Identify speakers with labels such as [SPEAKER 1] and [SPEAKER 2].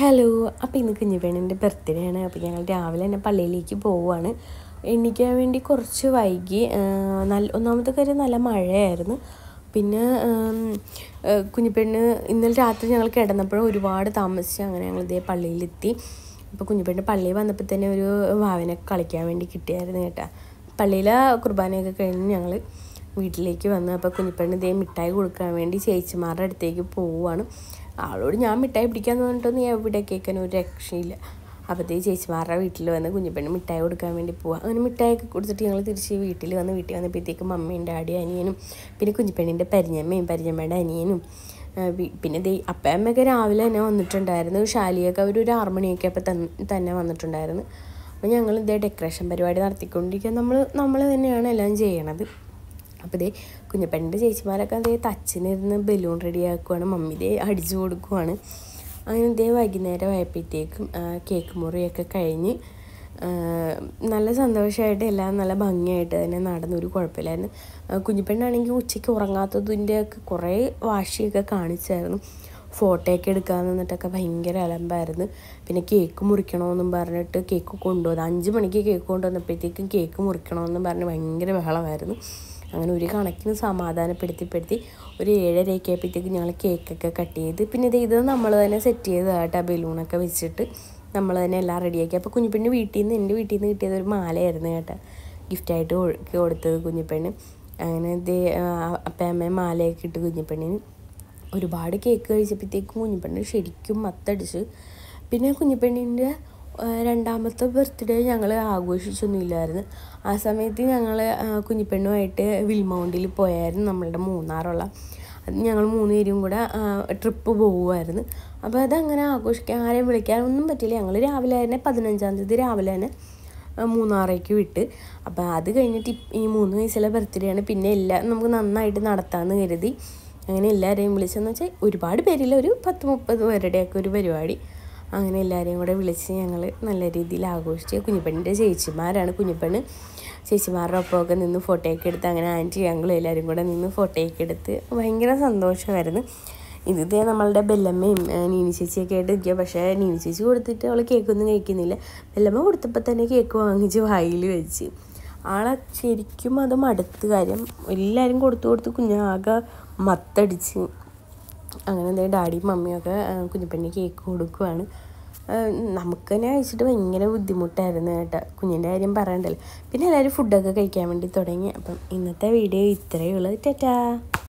[SPEAKER 1] hello അപ്പോൾ ഇന്ന് കുഞ്ഞുപെണ്ണിൻ്റെ birthday ആണ് അപ്പോൾ ഞങ്ങൾ രാവിലെ തന്നെ പള്ളിയിലേക്ക് പോവുകയാണ് എണ്ണിക്കാൻ വേണ്ടി കുറച്ച് വൈകി ആ, നല്ല ഒന്നാമത്തെ കാര്യം നല്ല മഴയായിരുന്നു പിന്നെ ആം, ആ, കുഞ്ഞുപെണ്ണ് ഇന്നലെ രാത്രി ഞങ്ങൾ കിടന്നപ്പോഴും ഒരുപാട് താമസിച്ച് അങ്ങനെ ഞങ്ങൾ ഇതേ പള്ളിയിലെത്തി അപ്പോൾ കുഞ്ഞുപെണ്ണ് പള്ളിയിൽ വന്നപ്പോൾ തന്നെ ഒരു വാവിനെ കളിക്കാൻ വേണ്ടി കിട്ടിയായിരുന്നു കേട്ടോ പള്ളിയിലെ കുർബാനയൊക്കെ കഴിഞ്ഞ് ഞങ്ങൾ വീട്ടിലേക്ക് വന്ന് അപ്പോൾ കുഞ്ഞിപ്പെണ്ണ് ഇതേ മിഠായി കൊടുക്കാൻ വേണ്ടി ചേച്ചിമാരുടെ അടുത്തേക്ക് പോവുകയാണ് ആളോട് ഞാൻ മിഠായി പിടിക്കാൻ തോന്നിട്ടൊന്നും എവിടെ കേൾക്കാൻ ഒരു രക്ഷയില്ല അപ്പോഴത്തേ ചേച്ചിമാരുടെ വീട്ടിൽ വന്ന് കുഞ്ഞിപ്പെണ്ണ് മിഠായി കൊടുക്കാൻ വേണ്ടി പോവുക അങ്ങനെ മിഠായിയൊക്കെ കൊടുത്തിട്ട് ഞങ്ങൾ തിരിച്ച് വീട്ടിൽ വന്ന് വീട്ടിൽ വന്നപ്പോഴത്തേക്കും മമ്മയും ഡാഡിയും അനിയനും പിന്നെ കുഞ്ഞിപ്പെണ്ണിൻ്റെ പരിഞ്ഞമ്മയും പരിഞ്ഞമ്മയുടെ അനിയനും ആ, വി- പിന്നെ ദേ അപ്പയമ്മയൊക്കെ രാവിലെ തന്നെ വന്നിട്ടുണ്ടായിരുന്നു ഷാലിയൊക്കെ അവർ ഒരു ആറ് മണിയൊക്കെ അപ്പോൾ തന്നെ വന്നിട്ടുണ്ടായിരുന്നു അപ്പോൾ ഞങ്ങൾ ഇതേ ഡെക്കറേഷൻ പരിപാടി നടത്തിക്കൊണ്ടിരിക്കുക നമ്മൾ നമ്മൾ തന്നെയാണ് എല്ലാം ചെയ്യണത് അപ്പോൾ ഇതേ കുഞ്ഞപ്പെണ്ണിൻ്റെ ചേച്ചിമാരൊക്കെ അതേ തച്ചിനിരുന്ന് ബലൂൺ റെഡിയാക്കുവാണ് മമ്മി ഇതേ അടിച്ചു കൊടുക്കുവാണ് അങ്ങനെ ഇതേ വൈകുന്നേരം ആയപ്പോഴത്തേക്കും ആ, കേക്ക് മുറിയൊക്കെ കഴിഞ്ഞ് ആ, നല്ല സന്തോഷമായിട്ട് എല്ലാം നല്ല ഭംഗിയായിട്ട് തന്നെ നടന്നു ഒരു കുഴപ്പമില്ലായിരുന്നു ആ, കുഞ്ഞിപ്പെണ്ണാണെങ്കിൽ ഉച്ചയ്ക്ക് ഉറങ്ങാത്തതിൻ്റെ ഒക്കെ കുറേ വാശിയൊക്കെ കാണിച്ചായിരുന്നു ഫോട്ടോയൊക്കെ എടുക്കാൻ നിന്നിട്ടൊക്കെ ഭയങ്കര അലമ്പായിരുന്നു പിന്നെ കേക്ക് മുറിക്കണമെന്നും പറഞ്ഞിട്ട് കേക്ക് കൊണ്ടുവന്നു അഞ്ച് മണിക്ക് കേക്ക് കൊണ്ടുവന്നപ്പോഴത്തേക്കും കേക്ക് മുറിക്കണമെന്നും പറഞ്ഞ് ഭയങ്കര ബഹളമായിരുന്നു അങ്ങനെ ഒരു കണക്കിന് സമാധാനപ്പെടുത്തിപ്പെടുത്തി ഒരു ഏഴരയൊക്കെ ആയപ്പോഴത്തേക്കും ഞങ്ങൾ കേക്കൊക്കെ കട്ട് ചെയ്ത് പിന്നെ ഇത് ഇത് നമ്മൾ തന്നെ സെറ്റ് ചെയ്തതായിട്ട് ആ ബലൂണൊക്കെ വെച്ചിട്ട് നമ്മൾ തന്നെ എല്ലാം റെഡിയാക്കി അപ്പോൾ കുഞ്ഞിപ്പെണ്ണ് വീട്ടിൽ നിന്ന് എൻ്റെ വീട്ടിൽ നിന്ന് കിട്ടിയത് ഒരു മാലയായിരുന്നു കേട്ടോ ഗിഫ്റ്റായിട്ട് കൊടുത്തത് കുഞ്ഞിപ്പെണ്ണ് അങ്ങനെ ഇത് അപ്പം അമ്മയും മാലയൊക്കെ ഇട്ട് കുഞ്ഞിപ്പെണ്ണിന് ഒരുപാട് കേക്ക് കഴിച്ചപ്പോഴത്തേക്കും കുഞ്ഞിപ്പെണ്ണ് ശരിക്കും മത്തടിച്ച് പിന്നെ കുഞ്ഞിപ്പെണ്ണിൻ്റെ ആ, രണ്ടാമത്തെ ബർത്ത്ഡേ ഞങ്ങൾ ആഘോഷിച്ചൊന്നുമില്ലായിരുന്നു ആ സമയത്ത് ഞങ്ങൾ കുഞ്ഞിപ്പെണ്ണുമായിട്ട് വിൽമൗണ്ടിൽ പോയായിരുന്നു നമ്മളുടെ മൂന്നാറുള്ള അത് ഞങ്ങൾ മൂന്ന് പേരും കൂടെ ട്രിപ്പ് പോവുമായിരുന്നു അപ്പോൾ അതങ്ങനെ ആഘോഷിക്കാൻ ആരെയും വിളിക്കാനൊന്നും പറ്റില്ല ഞങ്ങൾ രാവിലെ തന്നെ പതിനഞ്ചാം തീയതി രാവിലെ തന്നെ ആ, മൂന്നാറേക്ക് വിട്ട് അപ്പോൾ അത് കഴിഞ്ഞിട്ട് ഇപ്പ- ഈ മൂന്ന് വയസ്സിലെ ബർത്ത്ഡേ ആണ് പിന്നെ എല്ലാം നമുക്ക് നന്നായിട്ട് നടത്താമെന്ന് കരുതി അങ്ങനെ എല്ലാവരെയും വിളിച്ചെന്ന് വെച്ചാൽ ഒരുപാട് പേരില്ല ഒരു പത്ത് മുപ്പത് പേരുടെയൊക്കെ ഒരു പരിപാടി അങ്ങനെ എല്ലാവരെയും കൂടെ വിളിച്ച് ഞങ്ങൾ നല്ല രീതിയിൽ ആഘോഷിച്ച് കുഞ്ഞിപ്പെണ്ണിൻ്റെ ചേച്ചിമാരാണ് കുഞ്ഞിപ്പെണ്ണ് ചേച്ചിമാരുടെ ഒപ്പമൊക്കെ നിന്ന് ഫോട്ടോയൊക്കെ എടുത്ത് അങ്ങനെ ആൻറ്റി ഞങ്ങളും എല്ലാവരും കൂടെ നിന്ന് ഫോട്ടോയൊക്കെ എടുത്ത് ഭയങ്കര സന്തോഷമായിരുന്നു ഇതേ നമ്മളുടെ ബെല്ലമ്മയും ആ, നീനി ചേച്ചിയൊക്കെ ആയിട്ട് നിൽക്കുക പക്ഷേ നീനി ചേച്ചി കൊടുത്തിട്ട് അവൾ കേക്കൊന്നും കഴിക്കുന്നില്ല ബെല്ലമ്മ കൊടുത്തപ്പോൾ തന്നെ കേക്ക് വാങ്ങിച്ച് വായിൽ വെച്ച് ആളെ ശരിക്കും അത് മടുത്ത് കാര്യം എല്ലാവരും കൊടുത്തു കൊടുത്ത് കുഞ്ഞാകെ മത്തടിച്ച് അങ്ങനെ എന്താ ഡാഡിയും മമ്മിയൊക്കെ ആ, കുഞ്ഞിപ്പെണ്ണി കേക്ക് കൊടുക്കുവാണ് ആ, നമുക്ക് തന്നെ കഴിച്ചിട്ട് ഭയങ്കര ബുദ്ധിമുട്ടായിരുന്നു കേട്ടോ കുഞ്ഞിൻ്റെ കാര്യം പറയണ്ടല്ലോ പിന്നെ എല്ലാവരും ഫുഡൊക്കെ കഴിക്കാൻ വേണ്ടി തുടങ്ങി അപ്പം ഇന്നത്തെ വീഡിയോ ഇത്രയേ ഉള്ളൂ ടാറ്റാ